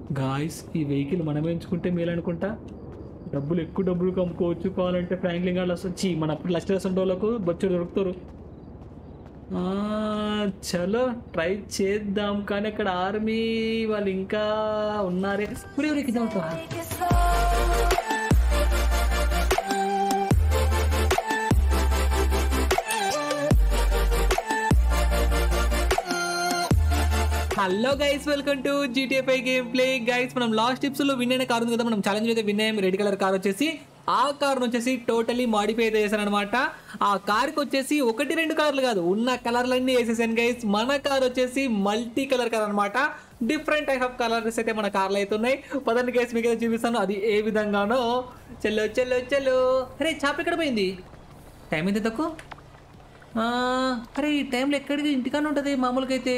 Guys ఈ vehicle మనమే ఎంచుకుంటే మేలు అనుకుంటా డబ్బులు ఎక్కువ డబ్బులు కమ్ముకోవచ్చు కావాలంటే ఫ్రాంక్లిన్ గార్డ్ వచ్చి మన లక్ష వాళ్ళకు బొచ్చు దొరుకుతారు ఆ, చలో ట్రై చేద్దాం కానీ అక్కడ ఆర్మీ వాళ్ళు ఇంకా ఉన్నారే ఉరి, ఉరి, కింద పడతావా? Hello guys welcome to GTA five game play guys మనం లాస్ట్ టిప్స్ లో విన్ అయిన కార్ ఉంది కదా మనం ఛాలెంజ్ అయితే విన్ అయ్యాం రెడ్ కలర్ కార్ వచ్చేసి ఆ కార్ వచ్చేసి టోటలీ మాడిఫై అయితే చేశారనమాట ఆ కార్ కి వచ్చేసి ఒకటి రెండు కార్లు కాదు ఉన్న కలర్లన్నీ వేసేసాను గైస్ మన కార్ వచ్చేసి మల్టీ కలర్ కార్ అనమాట డిఫరెంట్ టైప్ ఆఫ్ కలర్స్ అయితే మన కార్లు అయితే ఉన్నాయి పదండి గైస్ మీకు అయితే చూపిస్తాను అది ఏ విధంగానో చెల్లో చెల్లో చెల్లో అరే చాప ఎక్కడ పోయింది టైం ఎంత తక్కువ ఆ, అరే ఈ టైంలో ఎక్కడికి ఇంటికన్నా ఉంటుంది మామూలుగా అయితే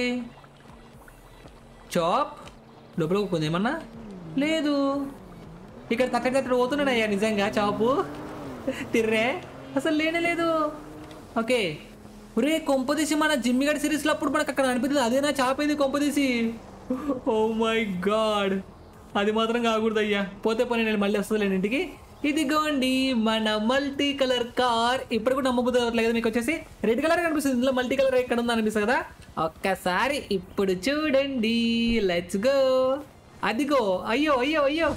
చాప్ లోపల కొంది ఏమన్నా లేదు ఇక్కడ తక్కడి తక్కడి పోతున్నాడయ్యా నిజంగా చాపు తిర్రే అసలు లేనే లేదు ఓకే ఒరే కొంపదీసి మన జిమ్మిగడ్ సిరీస్లో అప్పుడు మనకు అక్కడ అనిపిస్తుంది అదేనా చాపేది కొంపదీసి ఓ మై గాడ్ అది మాత్రం కాకూడదు అయ్యా పోతే పని నేను మళ్ళీ వస్తుంది ఇంటికి ఇదిగోండి మన మల్టీ కలర్ కార్ ఇప్పుడు కూడా నమ్మబుద్ధి అవ్వట్లేదు కదా మీకు వచ్చేసి రెడ్ కలర్ కనిపిస్తుంది ఇందులో మల్టీ కలర్ ఎక్కడ ఉందో అనిపిస్తుంది కదా ఒక్కసారి ఇప్పుడు చూడండి లెట్స్ గో అదిగో అయ్యో అయ్యో అయ్యో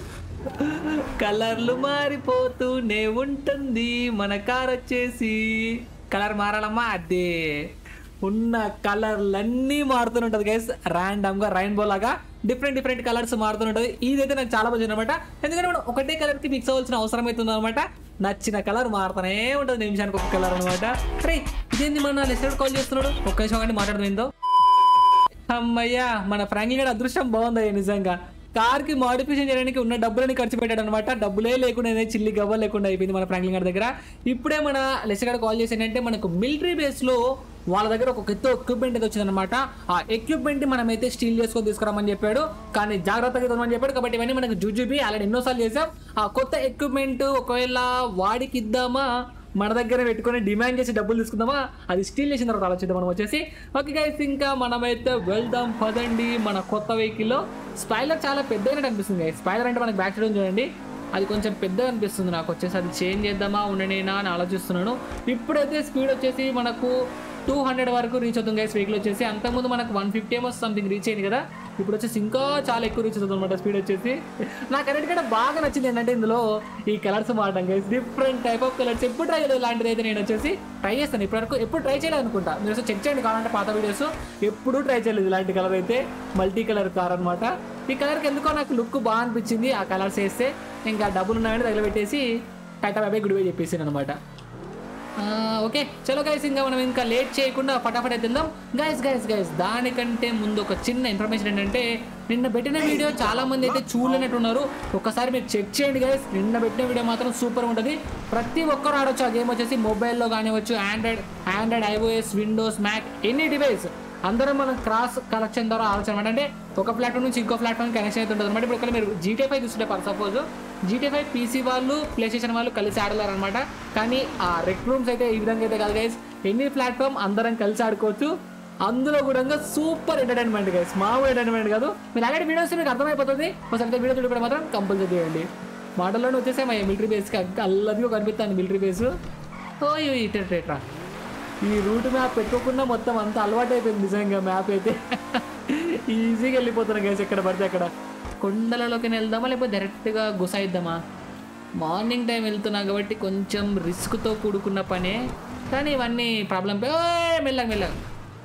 కలర్లు మారిపోతూనే ఉంటుంది మన కార్ వచ్చేసి కలర్ మారాలమ్మా అదే ఉన్న కలర్లన్నీ మారుతూనే ఉంటుంది గైస్ ర్యాండమ్గా రైన్బో లాగా డిఫరెంట్ డిఫరెంట్ కలర్స్ మారుతుంటుంది ఇదైతే నాకు చాలా మంచి అనమాట ఎందుకంటే మనం ఒకటే కలర్కి ఫిక్స్ అవ్వాల్సిన అవసరం అవుతుంది అనమాట నచ్చిన కలర్ మారుతూనే ఉంటుంది నిమిషానికి ఒక కలర్ అనమాట రే ఇదేంది మన లెసర్ కాల్ చేస్తున్నాడు ఒక్క నిమిషం అండి మాట్లాడుతుందో అమ్మయ్యా మన ఫ్రాంక్లిన్ గడ అదృష్టం బాగుంది నిజంగా కార్ కి మాడిఫికేషన్ చేయడానికి ఉన్న డబ్బులని ఖర్చు పెట్టాడు అనమాట డబ్బులే లేకుండా చిల్లి గవ్వ లేకుండా అయిపోయింది మన ఫ్రాంక్లిన్ గారి దగ్గర ఇప్పుడే మన లెస్ గడ కాల్ చేసి ఏంటంటే మనకు మిలిటరీ బేస్ లో వాళ్ళ దగ్గర ఒక కొత్త ఎక్విప్మెంట్ అయితే వచ్చిందనమాట ఆ ఎక్విప్మెంట్ మనం అయితే స్టీల్ చేసుకొని తీసుకురామని చెప్పాడు కానీ జాగ్రత్తగా ఇవ్వమని చెప్పాడు కాబట్టి ఇవన్నీ మనకు జుజుబి ఆల్రెడీ ఎన్నోసార్లు చేసాం ఆ కొత్త ఎక్విప్మెంట్ ఒకవేళ వాడికి ఇద్దామా మన దగ్గర పెట్టుకొని డిమాండ్ చేసి డబ్బులు తీసుకుందామా అది స్టీల్ చేసిన తర్వాత ఆలోచిద్దాం మనం వచ్చేసి ఓకే గైస్ ఇంకా మనమైతే వెళ్దాం పదండి మన కొత్త వెహికల్లో స్పైలర్ చాలా పెద్దగా అనిపిస్తుంది స్పైలర్ అంటే మనకి బ్యాక్ సైడ్ చూడండి అది కొంచెం పెద్దగా అనిపిస్తుంది నాకు వచ్చేసి అది చేంజ్ చేద్దామా ఉండనేనా అని ఆలోచిస్తున్నాను ఇప్పుడైతే స్పీడ్ వచ్చేసి మనకు టూ హండ్రెడ్ వరకు రీచ్ అవుతుంది గైస్ వెహికల్ వచ్చేసి అంతకుముందు మనకు వన్ ఫిఫ్టీ ఏమో సంథింగ్ రీచ్ అయింది కదా ఇప్పుడు వచ్చేసి ఇంకా చాలా ఎక్కువ రీచ్ అవుతుంది అనమాట స్పీడ్ వచ్చేసి నాకు అన్నిటికంటే బాగా నచ్చింది ఏంటంటే ఇందులో ఈ కలర్స్ వాడడం guys different type of colours ఎప్పుడు ట్రై చేయలేదు ఇలాంటిది అయితే నేను వచ్చేసి ట్రై చేస్తాను ఇప్పటివరకు ఎప్పుడు ట్రై చేయలేదు అనుకుంటా మీరు ఒకసారి చెక్ చేయండి కావాలంటే పాత వీడియోస్ ఎప్పుడూ ట్రై చేయలేదు ఇలాంటి కలర్ అయితే మల్టీ కలర్ కార్ అనమాట ఈ కలర్కి ఎందుకో నాకు లుక్ బాగా అనిపించింది ఆ కలర్స్ వేస్తే ఇంకా డబ్బులు ఉన్నాయని తగలబెట్టేసి టాటా బాబాయ్ గుడి పోయి చెప్పేసాను అనమాట ఆ, ఓకే చలో గైస్ ఇంకా మనం ఇంకా లేట్ చేయకుండా ఫటాఫట్ అయితే వెళ్దాం గైస్ గైస్ గైస్ దానికంటే ముందు ఒక చిన్న ఇన్ఫర్మేషన్ ఏంటంటే నిన్న పెట్టిన వీడియో చాలా మంది అయితే చూడలేనట్టు ఉన్నారు ఒకసారి మీరు చెక్ చేయండి గైస్ నిన్న పెట్టిన వీడియో మాత్రం సూపర్ ఉంటుంది ప్రతి ఒక్కరు ఆడొచ్చు ఆ గేమ్ వచ్చేసి మొబైల్లో కానివచ్చు android android iOS windows mac any device అందరం మనం క్రాస్ కనెక్షన్ ద్వారా ఆలోచన అనమాట అంటే ఒక ప్లాట్ఫామ్ నుంచి ఇంకో ప్లాట్ఫామ్ కనెక్షన్ అయితే ఉంటుంది అనమాట ఇప్పుడు ఒకవేళ మీరు జీటీ ఫైవ్ చూస్తుంటే for suppose GT five PC వాళ్ళు ప్లే స్టేషన్ వాళ్ళు కలిసి ఆడలేరు అనమాట కానీ ఆ రెక్ రూమ్స్ అయితే ఈ విధంగా అయితే కాదు గైస్ ఎన్ని ప్లాట్ఫామ్ అందరం కలిసి ఆడుకోవచ్చు అందులో కూడా సూపర్ ఎంటర్టైన్మెంట్ గైస్ మామూలు ఎంటర్టైన్మెంట్ కాదు మీరు అలాంటి వీడియోస్ మీకు అర్థమైపోతుంది ఒకసారి వీడియో చూడడం మాత్రం కంపల్సరీ చేయండి మాటల్లోనే వచ్చేసే మా మిలిటరీ బేస్కి అల్లదిగా కనిపిస్తాను మిలిటరీ బేస్ ఓ ఇట్రా ఈ రూట్ మ్యాప్ పెట్టుకోకుండా మొత్తం అంత అలవాటు అయిపోయింది నిజంగా మ్యాప్ అయితే ఈజీగా వెళ్ళిపోతున్నాం గైస్ ఎక్కడ పడితే అక్కడ కొండలలోకి వెళ్దామా లేకపోతే డైరెక్ట్గా గుసాయిద్దామా మార్నింగ్ టైం వెళ్తున్నా కాబట్టి కొంచెం రిస్క్తో కూడుకున్న పనే కానీ ఇవన్నీ ప్రాబ్లం మెల్లగా మెల్లగా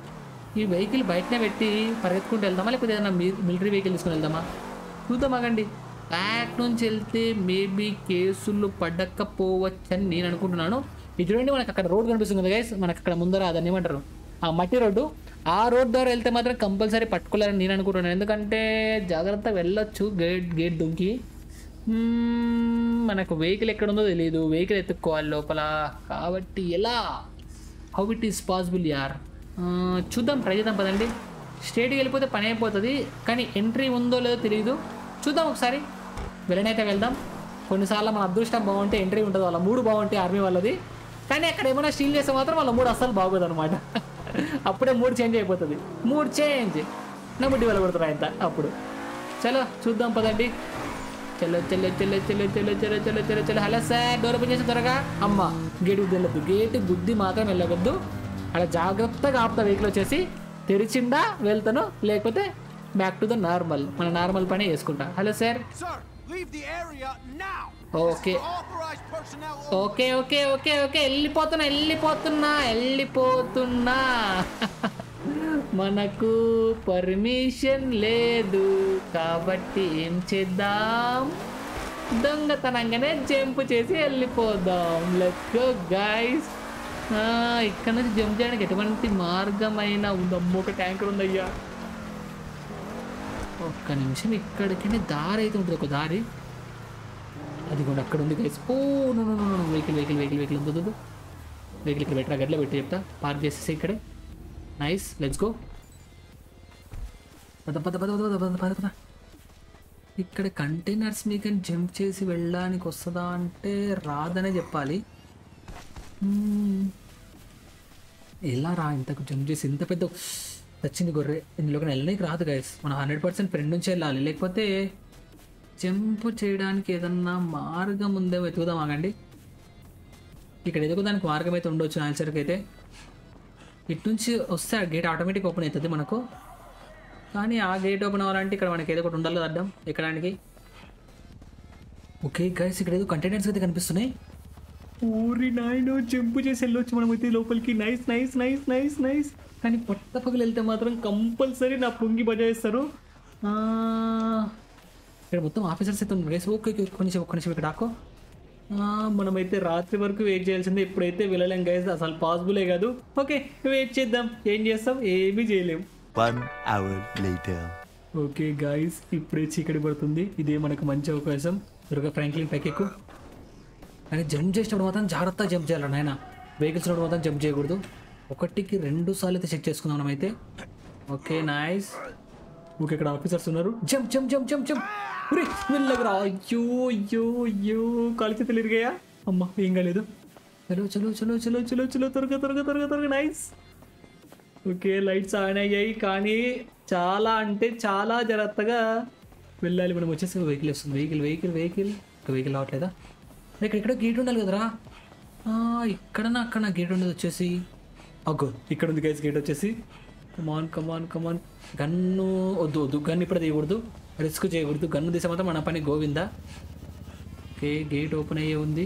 ఈ వెహికల్ బయటనే పెట్టి పరిగెత్తుకుంటూ వెళ్దామా లేకపోతే ఏదైనా మిలిటరీ వెహికల్ తీసుకుని వెళ్దామా చూద్దాం ఆగండి బ్యాక్ నుంచి వెళ్తే మేబీ కేసులు పడకపోవచ్చని నేను అనుకుంటున్నాను ఇది చూడండి మనకు అక్కడ రోడ్ కనిపిస్తుంది కదా గైస్ మనకు అక్కడ ముందర అదని ఏమంటారు ఆ మట్టి రోడ్డు ఆ రోడ్ ద్వారా వెళ్తే మాత్రం కంపల్సరీ పట్టుకోలేరని నేను అనుకుంటున్నాను ఎందుకంటే జాగ్రత్త వెళ్ళొచ్చు గేట్ గేట్ దుంకి మ్మ్, మనకు వెహికల్ ఎక్కడ ఉందో తెలియదు వెహికల్ ఎత్తుక్కోవాలి లోపల కాబట్టి ఎలా హౌ ఇట్ ఈస్ పాసిబుల్ యార్ ఆ, చూద్దాం ట్రై చేద్దాం పదండి స్టేట్కి వెళ్ళిపోతే పని అయిపోతుంది కానీ ఎంట్రీ ఉందో లేదో తెలియదు చూద్దాం ఒకసారి వెళ్ళనైతే వెళ్దాం కొన్నిసార్లు మన అదృష్టం బాగుంటే ఎంట్రీ ఉంటుంది వాళ్ళ మూడు బాగుంటే ఆర్మీ వాళ్ళది కానీ అక్కడ ఏమైనా స్టీల్ చేస్తే మాత్రం వాళ్ళ మూడు అస్సలు బాగోదు అనమాట అప్పుడే మూడు చేంజ్ అయిపోతుంది మూడు చేంజ్ నా బుడ్డి వెళ్ళగొడుతున్నా ఇంత అప్పుడు చలో చూద్దాం పదండి చలో చలో చలో చలో చలో చలో చలో చలో చలో హలో సార్ డోర్ ఓపెన్ చేసి త్వరగా అమ్మ గేట్ వెళ్ళొద్దు గేట్ గుద్ది మాత్రం వెళ్ళవద్దు అలా జాగ్రత్తగా ఆపుతా వెహికల్ వచ్చేసి తెరిచిండా వెళ్తాను లేకపోతే బ్యాక్ టు ద నార్మల్ మన నార్మల్ పని చేసుకుంటా hello sir Sir, leave the area now. Okay. This is for authorized personnel only. Okay okay okay okay వెళ్ళిపోతున్నా వెళ్ళిపోతున్నా వెళ్ళిపోతున్నా మనకు పర్మిషన్ లేదు కాబట్టి ఏం చేద్దాం దొంగతనంగానే జంప్ చేసి వెళ్ళిపోదాం లెట్స్ గో గైస్ ఇక్కడ నుంచి జంప్ చేయడానికి ఎటువంటి మార్గమైన ఉందమ్మో ఒక ట్యాంకర్ ఉందయ్యా ఒక్క నిమిషం ఇక్కడికి దారి అయితే ఉంటుంది ఒక దారి అది కూడా అక్కడ ఉంది guys oh no no no vehicle vehicle vehicle vehicle ఉంది వెహికల్ ఇక్కడ పెట్టరా గడ్డలో పెట్టి చెప్తా పార్క్ చేసేసి ఇక్కడే నైస్ లెట్స్ గో పద పద పద పద పద పద పద ఇక్కడ కంటైనర్స్ మీకు జంప్ చేసి వెళ్ళడానికి వస్తుందా అంటే రాదనే చెప్పాలి మ్మ్. ఎలా రా ఇంతకు జంప్ చేసి ఇంత పెద్ద వచ్చింది గొర్రె ఇందులోకి వెళ్ళడానికి రాదు గైస్ మనం హండ్రెడ్ పర్సెంట్ ఫ్రెండ్ నుంచి వెళ్ళాలి లేకపోతే జంప్ చేయడానికి ఏదన్నా మార్గం ఉందో వెతుకుదాం ఆగండి ఇక్కడ ఏదో దానికి మార్గం అయితే ఉండొచ్చు ఆన్సర్కి అయితే ఇటు నుంచి వస్తే ఆ గేట్ ఆటోమేటిక్ ఓపెన్ అవుతుంది మనకు కానీ ఆ గేట్ ఓపెన్ అవ్వాలంటే ఇక్కడ మనకి ఏదో ఒకటి ఉండాలి కదా అడ్డం ఎక్కడానికి ఓకే గైస్ ఇక్కడ ఏదో కంటైనర్స్ అయితే కనిపిస్తున్నాయి ఊరి నాయన జంపు చేసి వెళ్ళొచ్చు మనం అయితే లోపలికి nice nice nice nice nice కానీ పొట్ట పగలు వెళ్తే మాత్రం కంపల్సరీ నా పుంగి బజాయిస్తారు ఆ, ఇక్కడ మొత్తం ఆఫీసర్స్ అయితే ఉన్నారు గైస్ ఓకే ఓకే ఒక్క నిమిషం ఒక్క నిమిషం ఇక్కడ ఆకో ఆ, మనమైతే రాత్రి వరకు వెయిట్ చేయాల్సిందే ఇప్పుడైతే వెళ్ళలేం గైస్ అసలు పాసిబులే కాదు ఓకే వెయిట్ చేద్దాం ఏం చేస్తాం ఏమీ చేయలేం One hour later. Okay guys ఇప్పుడే చీకటి పడుతుంది ఇదే మనకు మంచి అవకాశం దుర్గా ఫ్రాంక్లిన్ పైకి ఎక్కు కానీ జంప్ చేసినప్పుడు మాత్రం జాగ్రత్తగా జంప్ చేయాలి నాయన వెహికల్స్ ఉన్నప్పుడు మాత్రం జంప్ చేయకూడదు ఒకటికి రెండు సార్లు అయితే చెక్ చేసుకుందాం మనమైతే ఓకే నైస్ ఓకే ఇక్కడ ఆఫీసర్స్ ఉన్నారు jump jump jump jump jump ఉరే మెల్లగరా అయ్యో అయ్యో అయ్యో కాలు చేతులు ఇరిగాయా అమ్మ ఏం కాలేదు చలో చలో చలో చలో చలో చలో త్వరగా త్వరగా త్వరగా త్వరగా నైస్ ఓకే లైట్స్ ఆన్ అయ్యాయి కానీ చాలా అంటే చాలా జాగ్రత్తగా వెళ్ళాలి మనం వచ్చేసి వెహికల్ వస్తుంది వెహికల్ వెహికల్ వెహికల్ ఇంకా వెహికల్ రావట్లేదా ఇక్కడ ఇక్కడ గేట్ ఉండాలి కదరా ఆ, ఇక్కడ నా అక్కడ నా గేట్ ఉండేది వచ్చేసి అగ్గో ఇక్కడ ఉంది గైస్ గేట్ వచ్చేసి కమాన్ కమాన్ కమాన్ గన్ను వద్దు వద్దు గన్ ఇప్పుడు తీయకూడదు రిస్క్ చేయకూడదు గన్ను తీసే మాత్రం మన పని గోవిందా ఓకే గేట్ ఓపెన్ అయ్యే ఉంది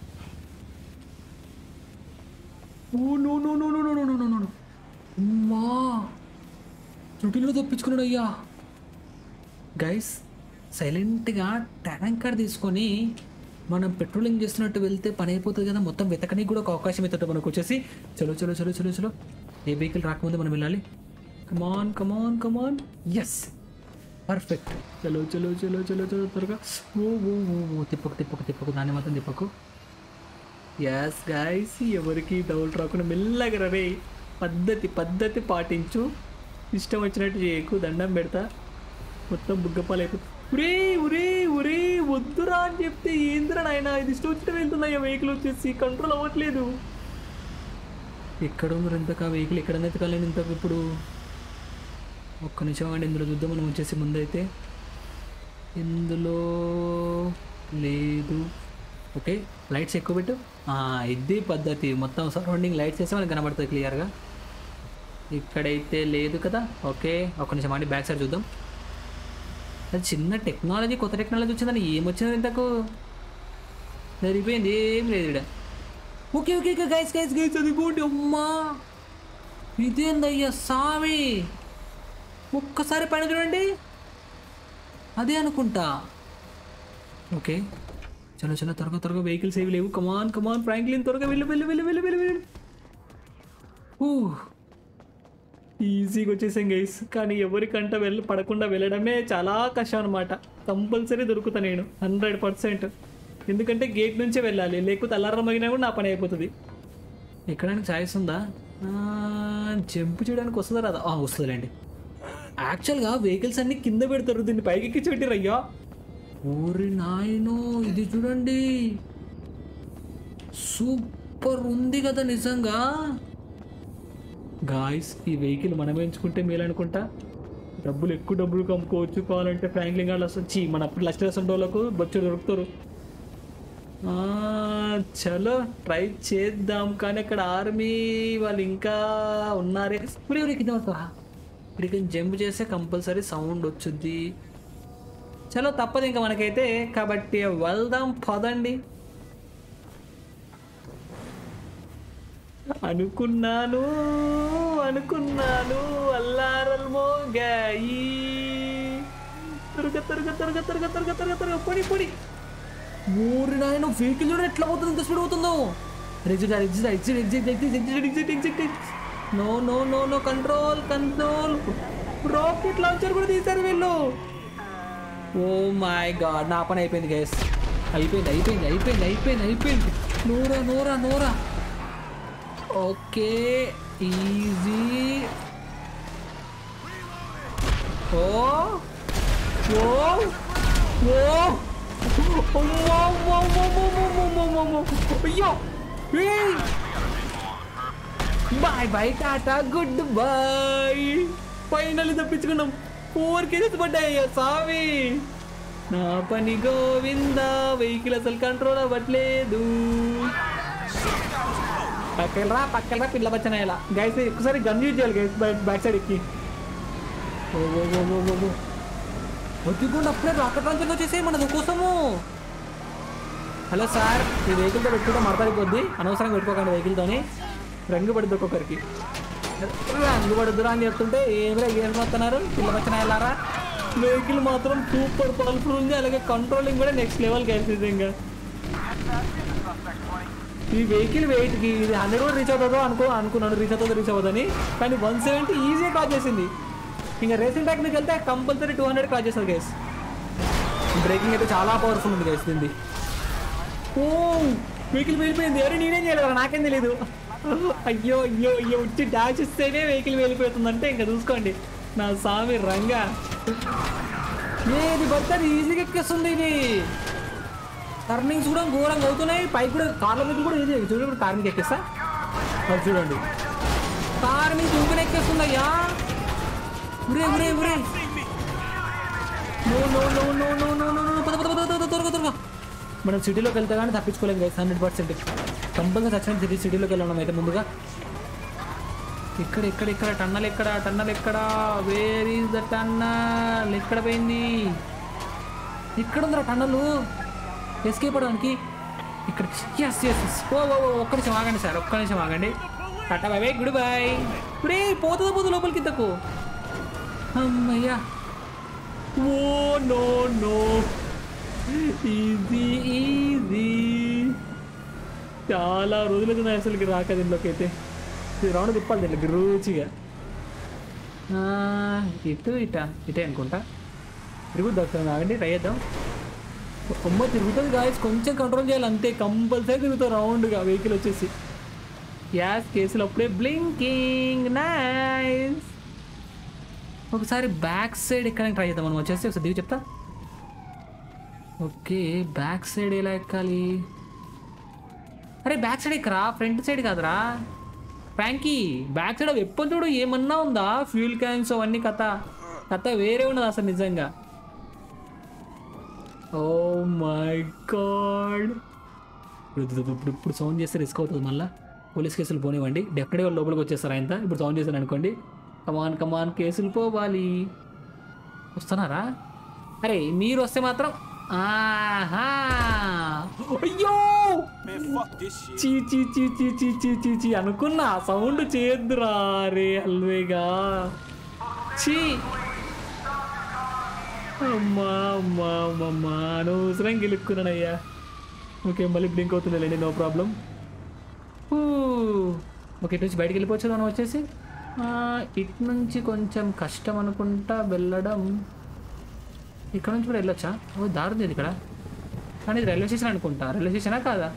oh no no no no no no no no no అమ్మా చుట్టీలో తప్పించుకున్నాడు అయ్యా గైస్ సైలెంట్గా ట్యాంకర్ తీసుకొని మనం పెట్రోలింగ్ చేస్తున్నట్టు వెళ్తే పని అయిపోతుంది కదా మొత్తం వెతకనికి కూడా ఒక అవకాశం అవుతుంది మనకు వచ్చేసి చలో చలో చలో చలో చలో ఏ వెహికల్ రాకముందే మనం వెళ్ళాలి కమాన్ కమాన్ కమాన్ ఎస్ పర్ఫెక్ట్ చలో చలో చలో చలో చలో త్వరగా ఓ ఓ ఓ ఓ తిప్పకు తిప్పకు తిప్పకు దాన్ని మాత్రం తిప్పకు ఎస్ గైస్ ఎవరికి డౌట్ రాకుండా మెల్లగా రే పద్ధతి పద్ధతి పాటించు ఇష్టం వచ్చినట్టు చేయకు దండం పెడతా మొత్తం బుగ్గపాలు అయిపోతుంది ఉరే ఉరే ఉరే వద్దురా అని చెప్తే ఏందిరా నాయన ఇది ఇష్టం వచ్చినట్టు వెళ్తున్నాయి వెహికల్ వచ్చేసి కంట్రోల్ అవ్వట్లేదు ఎక్కడ ఉన్నారు ఇంతక వెహికల్ ఎక్కడ ఎత్తకాలేను ఇంతకు ఇప్పుడు ఒక్క నిమిషం అండి ఇందులో చూద్దాం మనం వచ్చేసి ముందైతే ఇందులో లేదు ఓకే లైట్స్ ఎక్కువ పెట్టు ఆ, ఇది పద్ధతి మొత్తం సరౌండింగ్ లైట్స్ వేస్తే మనకు కనబడుతుంది క్లియర్గా ఇక్కడైతే లేదు కదా ఓకే ఒక నిమిషం అండి బ్యాక్ సైడ్ చూద్దాం అది చిన్న టెక్నాలజీ కొత్త టెక్నాలజీ వచ్చిందని ఏమొచ్చింది ఇంతకు జరిగిపోయింది ఏం లేదు ఇక్కడ okay okay okay guys guys guys అదిగోండి అమ్మా ఇదేందయ్యా సామి ఒక్కసారి పైన చూడండి అదే అనుకుంటా ఓకే చలో చలో త్వరగా త్వరగా వెహికల్స్ ఏవి లేవు కమాన్ కమాన్ ఫ్రాంక్లిన్ త్వరగా వెళ్ళు వెళ్ళు వెళ్ళు వెళ్ళు వెళ్ళు వెళ్ళు ఊ ఈజీగా వచ్చేసాం గైస్ కానీ ఎవరికంట వెళ్ళి పడకుండా వెళ్ళడమే చాలా కష్టం అనమాట కంపల్సరీ దొరుకుతా నేను హండ్రెడ్ పర్సెంట్ ఎందుకంటే గేట్ నుంచే వెళ్ళాలి లేకపోతే అల్లారం మగినా కూడా నా పని అయిపోతుంది ఎక్కడానికి ఛాయిస్ ఉందా జంప్ చేయడానికి వస్తుందా రాదా ఆ, వస్తుందిలేండి యాక్చువల్గా వెహికల్స్ అన్ని కింద పెడతారు దీన్ని పైకి ఎక్కించి పెట్టిరు అయ్యా ఊరి నాయనో ఇది చూడండి సూపర్ ఉంది కదా నిజంగా గాయస్ ఈ వెహికల్ మనం ఎంచుకుంటే మేలు అనుకుంటా డబ్బులు ఎక్కువ డబ్బులు కమ్ముకోవచ్చు కావాలంటే ఫ్రాంక్లింగ్ గార్డ్ అసలు చీ మన లక్షల వాళ్ళకు బొచ్చు దొరుకుతారు ఆ, చలో ట్రై చేద్దాం కానీ అక్కడ ఆర్మీ వాళ్ళు ఇంకా ఉన్నారే ఇప్పుడు ఎవరికి కింద పడతావా ఇక్కడికి జంప్ చేస్తే కంపల్సరీ సౌండ్ వచ్చుద్ది చలో తప్పదు ఇంకా మనకైతే కాబట్టి వెళ్దాం పదండి అనుకున్నాను అనుకున్నాను అల్లారల్ మోగాయి త్వరగ త్వరగ త్వరగ త్వరగ త్వరగ త్వరగ త్వరగ పొడి పొడి మూడు నాయన వెహికల్ చూడ ఎట్లా పోతుంది ఎంత స్పీడ్ అవుతుందో exit exit exit exit exit exit exit exit no no no no control control rocket launcher కూడా తీశారు వీళ్ళు ఓ మై గాడ్ నా పని అయిపోయింది గైస్ అయిపోయింది అయిపోయింది అయిపోయింది అయిపోయింది అయిపోయింది నోరా నోరా నోరా ఓకే ఈజీ ఓ ఓ ఓ అమ్మో, అమ్మో, అమ్మో, అమ్మో, అమ్మో, అమ్మో, అమ్మో, అమ్మో. అయ్యో bye bye tata good bye final తప్పించుకున్నాం ఫోర్ కేజెస్ పడ్డాయి సావి నా పని గోవిందా వెహికల్ అసలు కంట్రోల్ అవ్వట్లేదు పక్కలరా పక్కలరా పిల్ల బచ్చన ఇలా గైస్ ఒకసారి గన్ యూజ్ చేయాలి గైస్ బ్యాక్ సైడ్ ఎక్కి oh oh oh oh oh ఓ వద్దుకుండా అప్పుడే రాకెట్ లాంచర్ వచ్చేసాయి మన కోసము హలో సార్ ఈ వెహికల్తో పెట్టుకుంటే మడతాడిపోద్ది అనవసరంగా పెట్టుకోకండి వెహికల్తోని రంగు పడుద్ది ఒక్కొక్కరికి రంగు పడుద్దురా అని చెప్తుంటే ఏమిరా ఏం వస్తున్నారు పిల్ల వచ్చిన వెళ్ళారా వెహికల్ మాత్రం సూపర్ పవర్ఫుల్ ఉంది అలాగే కంట్రోలింగ్ కూడా నెక్స్ట్ లెవెల్కి వెళ్తుంది ఇంకా ఈ వెహికల్ వెయిట్కి ఇది హండ్రెడ్ కూడా రీచ్ అవుతుందో అనుకో అనుకున్నాను రీచ్ అవుతుందో రీచ్ అవుతుందని కానీ వన్ సెవెంటీ ఈజీగా క్రాస్ చేసింది ఇంకా రేసింగ్ ట్రాక్ మీకు వెళ్తే కంపల్సరీ టూ హండ్రెడ్ క్రాస్ చేస్తుంది గైస్ బ్రేకింగ్ అయితే చాలా పవర్ఫుల్ ఉంది గైస్ దీన్ని ఓ వెహికల్ వెళ్ళిపోయింది ఎవరు నేనేం చేయలేదు నాకేం తెలియదు అయ్యో అయ్యో అయ్యో వచ్చి డాష్ ఇస్తేనే వెహికల్ వెళ్ళిపోతుందంటే ఇంకా చూసుకోండి నా స్వామి రంగా ఏది పడితే అది ఈజీగా ఎక్కేస్తుంది ఇది టర్నింగ్స్ కూడా ఘోరంగా అవుతున్నాయి పైకి కూడా కార్ల మీద కూడా ఈజీ చూడండి ఇప్పుడు కార్ మీద ఎక్కేస్తా అది చూడండి కార్ మీద ఊపిరి ఎక్కేస్తుంది అయ్యా ఉరే ఉరే ఉరే no no no no no no no no పద పద పద పద త్వరగా త్వరగా మనం సిటీలోకి వెళ్తే కానీ తప్పించుకోలేము గైస్ హండ్రెడ్ పర్సెంట్ కంపల్సరీ వచ్చిన సిటీ సిటీలోకి వెళ్ళడం అయితే ముందుగా ఇక్కడ ఇక్కడ ఇక్కడ టన్నల్ ఎక్కడ టన్నల్ ఎక్కడ వేర్ ఈస్ ద టన్నల్ ఎక్కడ పోయింది ఇక్కడ ఉందిరా టన్నలు ఎస్కేప్ అవడానికి ఇక్కడ yes yes yes oh oh oh, ఒక్క నిమిషం ఆగండి సార్ ఒక్క నిమిషం ఆగండి tata bye bye good bye రే పోతుందో పోదు లోపలికి ఇంతకు అమ్మయ్యా oh no no easy easy చాలా రోజులకు నా అసలుకి రాక దీనిలోకి అయితే ఇది రౌండ్ తిప్పాలి దీనికి రుచిగా ఆ, ఇటు ఇట ఇటే అనుకుంటా తిరుగుద్ది వస్తుంది ఆగండి ట్రై చేద్దాం అమ్మ తిరుగుతుంది గాయస్ కొంచెం కంట్రోల్ చేయాలి అంతే కంపల్సరీ తిరుగుతాం రౌండ్గా వెహికల్ వచ్చేసి గ్యాస్ కేసులు అప్పుడే బ్లింకింగ్ నైస్ ఒకసారి బ్యాక్ సైడ్ ఎక్కడానికి ట్రై చేద్దాం మనం వచ్చేసి ఒకసారి దిగి చెప్తా ఓకే బ్యాక్ సైడ్ ఎలా ఎక్కాలి అరే బ్యాక్ సైడ్ ఎక్కరా ఫ్రంట్ సైడ్ కాదురా ఫ్రాంకీ బ్యాక్ సైడ్ అవి ఎప్పుడు చూడు ఏమన్నా ఉందా ఫ్యూల్ క్యాన్స్ అవన్నీ కథ కథ వేరే ఉన్నది అసలు నిజంగా ఓ మై గాడ్ ఇప్పుడు ఇప్పుడు ఇప్పుడు సౌండ్ చేస్తే రిస్క్ అవుతుంది మళ్ళీ పోలీస్ కేసులు పోనివ్వండి డెఫినెట్గా వాళ్ళు లోపలికి వచ్చేస్తారు ఆయన ఇప్పుడు సౌండ్ చేశాను అనుకోండి కమాన్ కమాన్ కేసులు పోవాలి వస్తున్నారా అరే మీరు వస్తే మాత్రం ఆహా అయ్యో Man, fuck this shit. చీ చీ చీ చీ చీ చీ చీ చీ అనుకున్నా సౌండ్ చేయొద్దురా రే అల్వేగా చీ అమ్మా అమ్మా అమ్మమ్మా అనవసరం గెలుక్కున్నానయ్యా ఓకే మళ్ళీ బ్లింక్ అవుతుందిలేండి నో ప్రాబ్లం ఓకే ఇటు నుంచి బయటికి వెళ్ళిపోవచ్చు మనం వచ్చేసి ఆ, ఇటు నుంచి కొంచెం కష్టం అనుకుంటా వెళ్ళడం ఇక్కడ నుంచి కూడా వెళ్ళొచ్చా ఓ దారి ఉంది ఇది ఇక్కడ కానీ ఇది రైల్వే స్టేషన్ అనుకుంటా రైల్వే స్టేషనా కాదా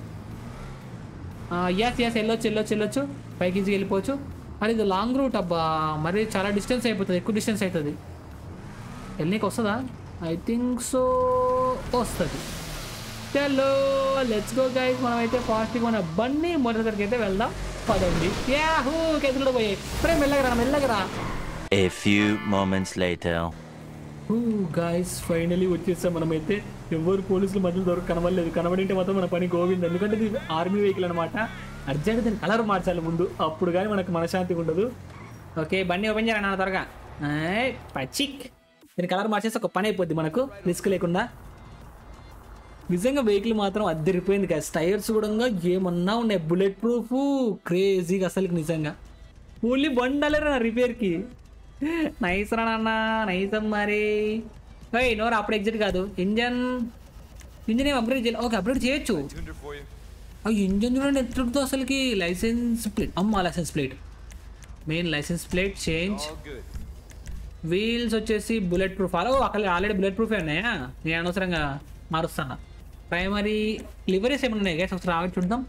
ఎస్ ఎస్ వెళ్ళొచ్చు వెళ్ళొచ్చు వెళ్ళొచ్చు పైకి ఈజీగా వెళ్ళిపోవచ్చు మరి ఇది లాంగ్ రూట్ అబ్బా మరి చాలా డిస్టెన్స్ అయిపోతుంది ఎక్కువ డిస్టెన్స్ అవుతుంది వెళ్ళనీకి వస్తుందా ఐ థింక్ సో వస్తుంది చలో లెట్స్ గో గైస్ మనం అయితే ఫాస్ట్గా మన బండి మొదటి దగ్గరికి అయితే వెళ్దాం పదండి యాహూ కేసులు కూడా పోయాయి ఫ్రే మెల్లగరా మెల్లగరా A few moments later. Guys finally వచ్చేసాం మనమైతే ఎవరు పోలీసులు మధ్యలో దొరక కనబడలేదు కనబడింటే మాత్రం మన పని గోవింద్ ఎందుకంటే ఇది ఆర్మీ వెహికల్ అనమాట అర్జెంట్ దీని కలర్ మార్చాలి ముందు అప్పుడు కానీ మనకు మనశాంతిగా ఉండదు ఓకే బండి ఓపెన్ చేయాలి నాన్న త్వరగా ఏయ్, పచ్చిక్ దీని కలర్ మార్చేసి ఒక పని అయిపోద్ది మనకు రిస్క్ లేకుండా నిజంగా వెహికల్ మాత్రం అద్దరిపోయింది కదా టైర్స్ కూడా ఏమన్నా ఉన్నాయి బుల్లెట్ ప్రూఫ్ క్రేజీగా అసలు నిజంగా ఓన్లీ బండాలేరా నా రిపేర్కి నైస్ రా నాన్న నైస్ మరి ఓయ్ నోరు అప్పుడు ఎగ్జిట్ కాదు ఇంజన్ ఇంజన్ ఏం అప్గ్రేడ్ చేయాలి ఓకే అప్గ్రేడ్ చేయొచ్చు ఆ ఇంజన్ చూడండి ఎట్లుంటుందో అసలుకి లైసెన్స్ ప్లేట్ అమ్మ license plate main license plate change wheels వచ్చేసి బుల్లెట్ ప్రూఫ్ అలా అక్కడ ఆల్రెడీ బుల్లెట్ ప్రూఫే ఉన్నాయా నేను అనవసరంగా మారుస్తాను ప్రైమరీ లివరీస్ ఏమైనా ఉన్నాయి గైస్ ఒకసారి ఆగి చూద్దాం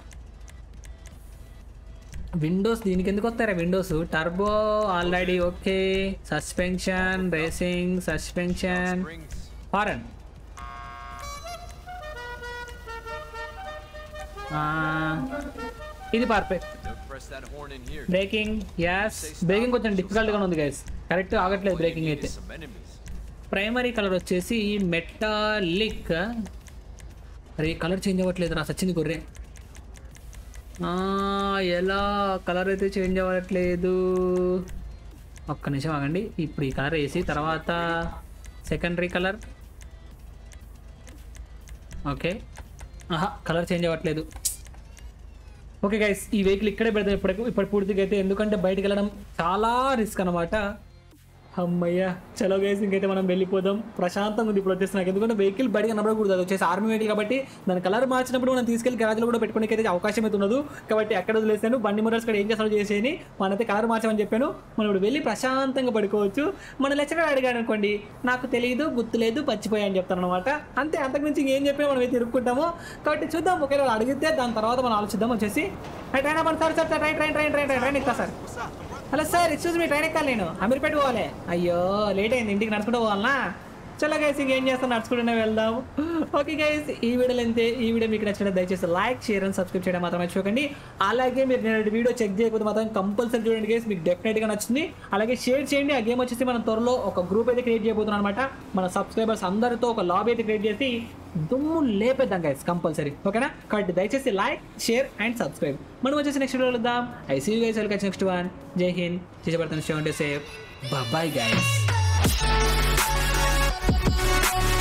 విండోస్ దీనికి ఎందుకు వస్తారా windows turbo already okay suspension racing suspension horn ఇది పర్ఫెక్ట్ బ్రేకింగ్ యాస్ బ్రేకింగ్ కొంచెం డిఫికల్ట్ గా ఉంది గైస్ కరెక్ట్ ఆగట్లేదు బ్రేకింగ్ అయితే ప్రైమరీ కలర్ వచ్చేసి మెటాలిక్ అరే కలర్ చేంజ్ అవ్వట్లేదు రా సచ్చింది గొర్రె ఆ, ఎలా కలర్ అయితే చేంజ్ అవ్వట్లేదు ఒక్క నిమిషం ఆగండి ఇప్పుడు ఈ కలర్ వేసి తర్వాత సెకండరీ కలర్ ఓకే ఆహా కలర్ చేంజ్ అవ్వట్లేదు ఓకే గైస్ ఈ వెహికల్ ఇక్కడే పెడతాం ఇప్పుడు ఇప్పుడు పూర్తిగా అయితే ఎందుకంటే బయటికి వెళ్ళడం చాలా రిస్క్ అనమాట అమ్మయ్య చలో గైస్ ఇంకైతే మనం వెళ్ళిపోదాం ప్రశాంతంగా ఉంది ఇప్పుడు వచ్చేసి నాకు ఎందుకంటే వెహికల్ బయట కనబడకూడదు అది వచ్చేసి ఆర్మీ వెహికల్ కాబట్టి దాని కలర్ మార్చినప్పుడు మనం తీసుకెళ్లి గరాజ్లో కూడా పెట్టుకోనికి అయితే అవకాశం అయితే ఉండదు కాబట్టి ఎక్కడ వదిలేసాను బండి మోటార్స్ కూడా ఏం చేస్తారో చేసేయని మనైతే కలర్ మార్చమని చెప్పాను మనం ఇప్పుడు వెళ్ళి ప్రశాంతంగా పడుకోవచ్చు మన లెక్చరర్ అడిగాడు అనుకోండి నాకు తెలియదు గుర్తులేదు పచ్చిపోయా అని చెప్తాను అనమాట అంతే అంతకుమించి ఇంకేం చెప్పినా మనం అయితే ఇరుక్కుంటాము కాబట్టి చూద్దాం ఒకవేళ అడిగితే దాని తర్వాత మనం ఆలోచిద్దాం వచ్చేసి "ఏ, ట్రైన్ అవ్వండి sir sir sir train train train train train ఎక్కుతా sir hello sir excuse me train ఎక్కాలి నేను అమీర్పేట పోవాలి అయ్యో లేట్ అయింది ఇంటికి నడుచుకుంటూ పోవాలనా చలో గైస్ ఇంకేం చేస్తాం నడుచుకుంటూనే వెళ్దాం ఓకే గైస్ ఈ వీడియోలో అంతే ఈ వీడియో మీకు నచ్చిన దయచేసి లైక్ షేర్ అండ్ సబ్స్క్రైబ్ చేయడం మాత్రం మర్చిపోకండి అలాగే మీరు నేను వీడియో చెక్ చేయకపోతే మాత్రం కంపల్సరీ చూడండి గైస్ మీకు డెఫినెట్గా నచ్చుతుంది అలాగే షేర్ చేయండి ఆ గేమ్ వచ్చేసి మనం త్వరలో ఒక గ్రూప్ అయితే క్రియేట్ చేయబోతున్నాం అనమాట మన సబ్స్క్రైబర్స్ అందరితో ఒక లాబీ అయితే క్రియేట్ చేసి దుమ్ము లేపేద్దాం గైస్ కంపల్సరీ ఓకేనా కాబట్టి దయచేసి లైక్ షేర్ అండ్ సబ్స్క్రైబ్ మనం వచ్చేసి నెక్స్ట్ వీడియో వెళ్దాం I see guys welcome next one Jai Hind చేసేపడతాను స్టే ఉంటే సేఫ్ బాయ్ గైస్